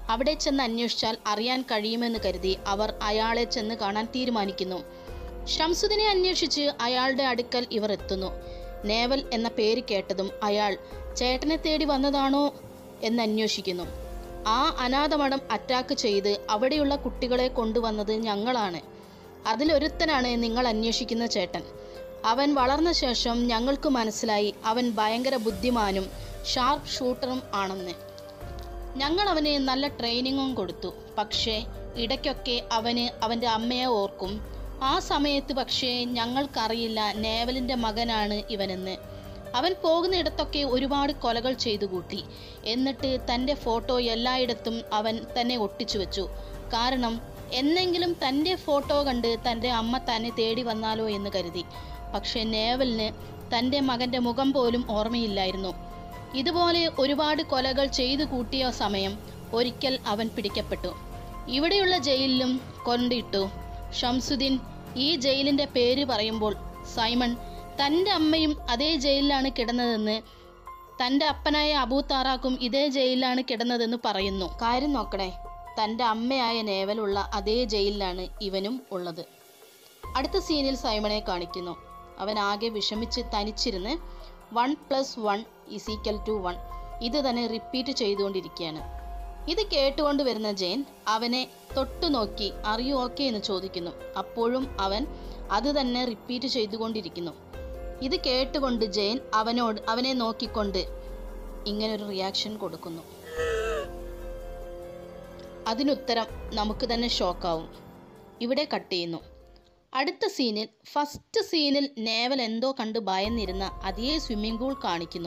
അവിടെ ചെന്ന് അന്വേഷിച്ചാൽ അറിയാൻ കഴിയുമെന്ന് കരുതി അവർ അയാളെ ചെന്ന് കാണാൻ തീരുമാനിക്കുന്നു ഷംസുദിനെ അന്വേഷിച്ച് അയാളുടെ അടുക്കൽ ഇവർ എത്തുന്നു നേവൽ എന്ന പേര് കേട്ടതും അയാൾ ചേട്ടനെ തേടി വന്നതാണോ എന്ന് അന്വേഷിക്കുന്നു ആ അനാഥമഠം അറ്റാക്ക് ചെയ്ത് അവിടെയുള്ള കുട്ടികളെ കൊണ്ടുവന്നത് ഞങ്ങളാണ് അതിലൊരുത്തനാണ് നിങ്ങൾ അന്വേഷിക്കുന്ന ചേട്ടൻ അവൻ വളർന്ന ശേഷം ഞങ്ങൾക്ക് മനസ്സിലായി അവൻ ഭയങ്കര ബുദ്ധിമാനും ഷാർപ്പ് ഷൂട്ടറും ആണെന്ന് ഞങ്ങൾ അവന് നല്ല ട്രെയിനിങ്ങും കൊടുത്തു പക്ഷേ ഇടയ്ക്കൊക്കെ അവന് അവൻ്റെ അമ്മയെ ഓർക്കും ആ സമയത്ത് പക്ഷേ ഞങ്ങൾക്കറിയില്ല നേവലിൻ്റെ മകനാണ് ഇവനെന്ന് അവൻ പോകുന്നിടത്തൊക്കെ ഒരുപാട് കൊലകൾ ചെയ്തു കൂട്ടി എന്നിട്ട് തൻ്റെ ഫോട്ടോ എല്ലായിടത്തും അവൻ തന്നെ ഒട്ടിച്ചു വെച്ചു കാരണം എന്നെങ്കിലും തൻ്റെ ഫോട്ടോ കണ്ട് തൻ്റെ അമ്മ തന്നെ തേടി വന്നാലോ എന്ന് കരുതി പക്ഷേ നേവലിന് തൻ്റെ മകൻ്റെ മുഖം പോലും ഓർമ്മയില്ലായിരുന്നു ഇതുപോലെ ഒരുപാട് കൊലകൾ ചെയ്തു കൂട്ടിയ സമയം ഒരിക്കൽ അവൻ പിടിക്കപ്പെട്ടു ഇവിടെയുള്ള ജയിലിലും കൊണ്ടിട്ടു ഷംസുദ്ദീൻ ഈ ജയിലിന്റെ പേര് പറയുമ്പോൾ സൈമൺ തൻ്റെ അമ്മയും അതേ ജയിലിലാണ് കിടന്നതെന്ന് തൻ്റെ അപ്പനായ അബൂ താറാക്കും ഇതേ ജയിലിലാണ് കിടന്നതെന്ന് പറയുന്നു കാര്യം നോക്കണേ തൻ്റെ അമ്മയായ നേവലുള്ള അതേ ജയിലിലാണ് ഇവനും ഉള്ളത് അടുത്ത സീനിൽ സൈമണെ കാണിക്കുന്നു അവൻ ആകെ വിഷമിച്ച് തനിച്ചിരുന്ന് one plus one is equal to one ഇത് തന്നെ റിപ്പീറ്റ് ചെയ്തുകൊണ്ടിരിക്കുകയാണ് ഇത് കേട്ടുകൊണ്ട് വരുന്ന ജയൻ അവനെ തൊട്ടു നോക്കി അറിയൂ ഓക്കെ എന്ന് ചോദിക്കുന്നു അപ്പോഴും അവൻ അത് തന്നെ റിപ്പീറ്റ് ചെയ്തുകൊണ്ടിരിക്കുന്നു ഇത് കേട്ടുകൊണ്ട് ജയൻ അവനോട് അവനെ നോക്കിക്കൊണ്ട് ഇങ്ങനൊരു റിയാക്ഷൻ കൊടുക്കുന്നു അതിനുത്തരം നമുക്ക് തന്നെ ഷോക്കാവും ഇവിടെ കട്ട് ചെയ്യുന്നു അടുത്ത സീനിൽ ഫസ്റ്റ് സീനിൽ നേവൽ എന്തോ കണ്ട് ഭയന്നിരുന്ന അതേ സ്വിമ്മിംഗ് പൂൾ കാണിക്കുന്നു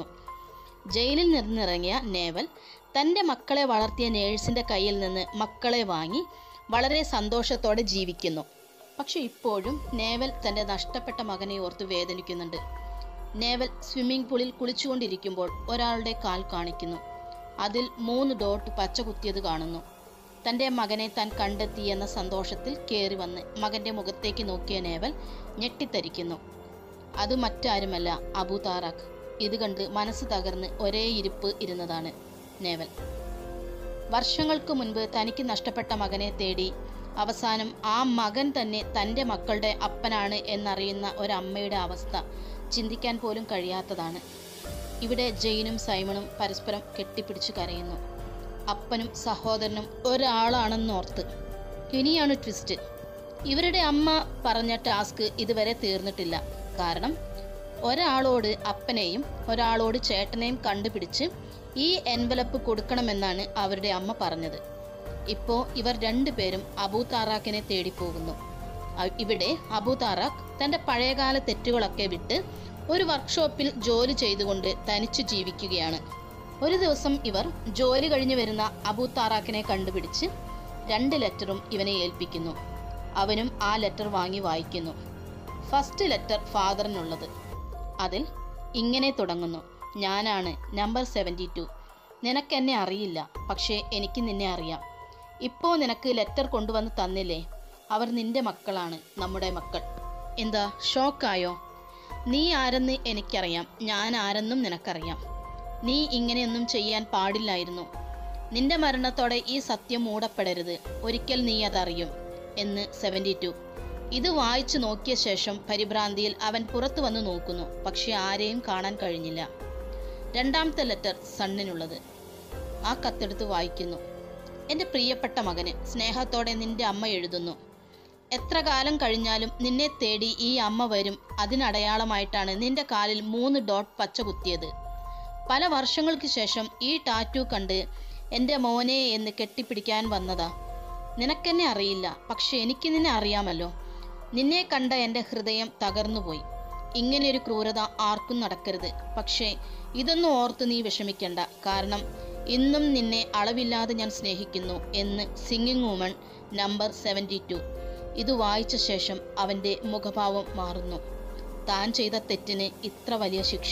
ജയിലിൽ നിന്നിറങ്ങിയ നേവൽ തൻ്റെ മക്കളെ വളർത്തിയ നേഴ്സിൻ്റെ കയ്യിൽ നിന്ന് മക്കളെ വാങ്ങി വളരെ സന്തോഷത്തോടെ ജീവിക്കുന്നു പക്ഷെ ഇപ്പോഴും നേവൽ തൻ്റെ നഷ്ടപ്പെട്ട മകനെ ഓർത്ത് വേദനിക്കുന്നുണ്ട് നേവൽ സ്വിമ്മിംഗ് പൂളിൽ കുളിച്ചുകൊണ്ടിരിക്കുമ്പോൾ ഒരാളുടെ കാൽ കാണിക്കുന്നു അതിൽ മൂന്ന് ഡോട്ട് പച്ച കുത്തിയത് കാണുന്നു തൻ്റെ മകനെ താൻ കണ്ടെത്തി എന്ന സന്തോഷത്തിൽ കയറി വന്ന് മകൻ്റെ മുഖത്തേക്ക് നോക്കിയ നേവൽ ഞെട്ടിത്തരിക്കുന്നു അത് മറ്റാരുമല്ല അബു താറാഖ് ഇത് കണ്ട് മനസ്സ് തകർന്ന് ഒരേ ഇരിപ്പ് ഇരുന്നതാണ് നേവൽ വർഷങ്ങൾക്ക് മുൻപ് തനിക്ക് നഷ്ടപ്പെട്ട മകനെ തേടി അവസാനം ആ മകൻ തന്നെ തൻ്റെ മക്കളുടെ അപ്പനാണ് എന്നറിയുന്ന ഒരമ്മയുടെ അവസ്ഥ ചിന്തിക്കാൻ പോലും കഴിയാത്തതാണ് ഇവിടെ ജെയിനും സൈമണും പരസ്പരം കെട്ടിപ്പിടിച്ച് കരയുന്നു അപ്പനും സഹോദരനും ഒരാളാണെന്നോർത്ത് ഇനിയാണ് ട്വിസ്റ്റ് ഇവരുടെ അമ്മ പറഞ്ഞ ടാസ്ക് ഇതുവരെ തീർന്നിട്ടില്ല കാരണം ഒരാളോട് അപ്പനെയും ഒരാളോട് ചേട്ടനെയും കണ്ടുപിടിച്ച് ഈ എൻവലപ്പ് കൊടുക്കണമെന്നാണ് അവരുടെ അമ്മ പറഞ്ഞത് ഇപ്പോൾ ഇവർ രണ്ടുപേരും അബൂ താറാഖിനെ തേടി പോകുന്നു അ- ഇവിടെ അബൂ താറാഖ് തൻ്റെ പഴയകാല തെറ്റുകളൊക്കെ വിട്ട് ഒരു വർക്ക്ഷോപ്പിൽ ജോലി ചെയ്തുകൊണ്ട് തനിച്ചു ജീവിക്കുകയാണ് ഒരു ദിവസം ഇവർ ജോലി കഴിഞ്ഞ് വരുന്ന അബൂ താറാഖിനെ കണ്ടുപിടിച്ച് രണ്ട് ലെറ്ററും ഇവനെ ഏൽപ്പിക്കുന്നു അവനും ആ ലെറ്റർ വാങ്ങി വായിക്കുന്നു ഫസ്റ്റ് ലെറ്റർ ഫാദറിനുള്ളത് അതിൽ ഇങ്ങനെ തുടങ്ങുന്നു ഞാനാണ് നമ്പർ സെവൻറ്റി ടു നിനക്കെന്നെ അറിയില്ല പക്ഷേ എനിക്ക് നിന്നെ അറിയാം ഇപ്പോൾ നിനക്ക് ലെറ്റർ കൊണ്ടുവന്ന് തന്നില്ലേ അവർ നിന്റെ മക്കളാണ് നമ്മുടെ മക്കൾ എന്താ ഷോക്കായോ നീ ആരെന്ന് എനിക്കറിയാം ഞാൻ ആരെന്നും നിനക്കറിയാം നീ ഇങ്ങനെയൊന്നും ചെയ്യാൻ പാടില്ലായിരുന്നു നിന്റെ മരണത്തോടെ ഈ സത്യം മൂടപ്പെടരുത് ഒരിക്കൽ നീ അതറിയും എന്ന് സെവൻറ്റി ടു ഇത് വായിച്ചു നോക്കിയ ശേഷം പരിഭ്രാന്തിയിൽ അവൻ പുറത്തു വന്ന് നോക്കുന്നു പക്ഷെ ആരെയും കാണാൻ കഴിഞ്ഞില്ല രണ്ടാമത്തെ ലെറ്റർ സണ്ണിനുള്ളത് ആ കത്തെടുത്ത് വായിക്കുന്നു എൻ്റെ പ്രിയപ്പെട്ട മകന് സ്നേഹത്തോടെ നിന്റെ അമ്മ എഴുതുന്നു എത്ര കാലം കഴിഞ്ഞാലും നിന്നെ തേടി ഈ അമ്മ വരും അതിനടയാളമായിട്ടാണ് നിന്റെ കാലിൽ മൂന്ന് ഡോട്ട് പച്ച കുത്തിയത് പല വർഷങ്ങൾക്ക് ശേഷം ഈ ടാറ്റു കണ്ട് എൻ്റെ മോനെ എന്ന് കെട്ടിപ്പിടിക്കാൻ വന്നതാ നിനക്കെന്നെ അറിയില്ല പക്ഷെ എനിക്ക് നിന്നെ അറിയാമല്ലോ നിന്നെ കണ്ട എൻ്റെ ഹൃദയം തകർന്നുപോയി ഇങ്ങനെയൊരു ക്രൂരത ആർക്കും നടക്കരുത് പക്ഷേ ഇതൊന്നും ഓർത്ത് നീ വിഷമിക്കണ്ട കാരണം ഇന്നും നിന്നെ അളവില്ലാതെ ഞാൻ സ്നേഹിക്കുന്നു എന്ന് singing woman number seventy two ഇത് വായിച്ച ശേഷം അവൻ്റെ മുഖഭാവം മാറുന്നു താൻ ചെയ്ത തെറ്റിന് ഇത്ര വലിയ ശിക്ഷ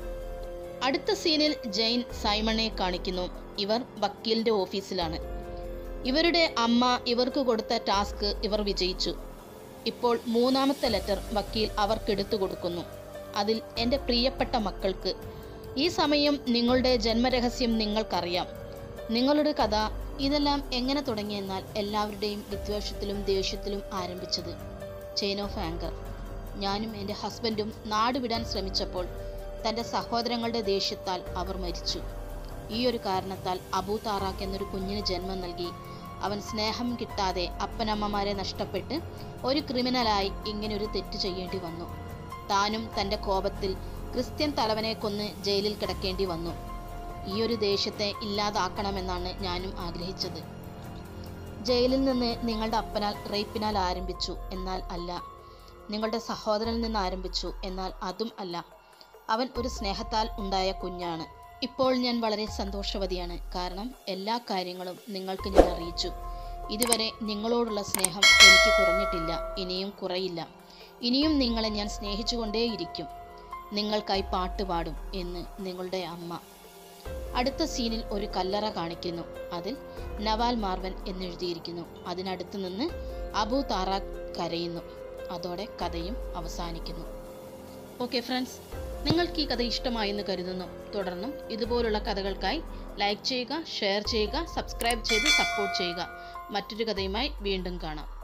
അടുത്ത സീനിൽ ജെയിൻ സൈമണെ കാണിക്കുന്നു ഇവർ വക്കീലിന്റെ ഓഫീസിലാണ് ഇവരുടെ അമ്മ ഇവർക്ക് കൊടുത്ത ടാസ്ക് ഇവർ വിജയിച്ചു ഇപ്പോൾ മൂന്നാമത്തെ ലെറ്റർ വക്കീൽ അവർക്കെടുത്തു കൊടുക്കുന്നു അതിൽ എൻ്റെ പ്രിയപ്പെട്ട മക്കൾക്ക് ഈ സമയം നിങ്ങളുടെ ജന്മരഹസ്യം നിങ്ങൾക്കറിയാം നിങ്ങളുടെ കഥ ഇതെല്ലാം എങ്ങനെ തുടങ്ങിയെന്നാൽ എല്ലാവരുടെയും വിദ്വേഷത്തിലും ദേഷ്യത്തിലും ആരംഭിച്ചത് ചെയിൻ ഓഫ് ആങ്കർ ഞാനും എൻ്റെ ഹസ്ബൻഡും നാടുവിടാൻ ശ്രമിച്ചപ്പോൾ തൻ്റെ സഹോദരങ്ങളുടെ ദേഷ്യത്താൽ അവർ മരിച്ചു ഈ ഒരു കാരണത്താൽ അബൂ താറാഖ് എന്നൊരു കുഞ്ഞിന് ജന്മം നൽകി അവൻ സ്നേഹം കിട്ടാതെ അപ്പനമ്മമാരെ നഷ്ടപ്പെട്ട് ഒരു ക്രിമിനലായി ഇങ്ങനൊരു തെറ്റ് ചെയ്യേണ്ടി വന്നു താനും തൻ്റെ കോപത്തിൽ ക്രിസ്ത്യൻ തലവനെ കൊന്ന് ജയിലിൽ കിടക്കേണ്ടി വന്നു ഈ ഒരു ദേഷ്യത്തെ ഇല്ലാതാക്കണമെന്നാണ് ഞാനും ആഗ്രഹിച്ചത് ജയിലിൽ നിന്ന് നിങ്ങളുടെ അപ്പനാൽ റേപ്പിനാൽ ആരംഭിച്ചു എന്നാൽ അല്ല നിങ്ങളുടെ സഹോദരനിൽ നിന്ന് ആരംഭിച്ചു എന്നാൽ അതും അല്ല അവൻ ഒരു സ്നേഹത്താൽ ഉണ്ടായ കുഞ്ഞാണ് ഇപ്പോൾ ഞാൻ വളരെ സന്തോഷവതിയാണ് കാരണം എല്ലാ കാര്യങ്ങളും നിങ്ങൾക്ക് ഞാൻ അറിയിച്ചു ഇതുവരെ നിങ്ങളോടുള്ള സ്നേഹം എനിക്ക് കുറഞ്ഞിട്ടില്ല ഇനിയും കുറയില്ല ഇനിയും നിങ്ങളെ ഞാൻ സ്നേഹിച്ചുകൊണ്ടേയിരിക്കും നിങ്ങൾക്കായി പാട്ട് പാടും എന്ന് നിങ്ങളുടെ അമ്മ അടുത്ത സീനിൽ ഒരു കല്ലറ കാണിക്കുന്നു അതിൽ നവാൽ മാർവൻ എന്നെഴുതിയിരിക്കുന്നു അതിനടുത്ത് നിന്ന് അബു താറാഖ് കരയുന്നു അതോടെ കഥയും അവസാനിക്കുന്നു ഓക്കെ ഫ്രണ്ട്സ് നിങ്ങൾക്ക് ഈ കഥ ഇഷ്ടമായെന്ന് കരുതുന്നു തുടർന്നും ഇതുപോലുള്ള കഥകൾക്കായി ലൈക്ക് ചെയ്യുക ഷെയർ ചെയ്യുക സബ്സ്ക്രൈബ് ചെയ്ത് സപ്പോർട്ട് ചെയ്യുക മറ്റൊരു കഥയുമായി വീണ്ടും കാണാം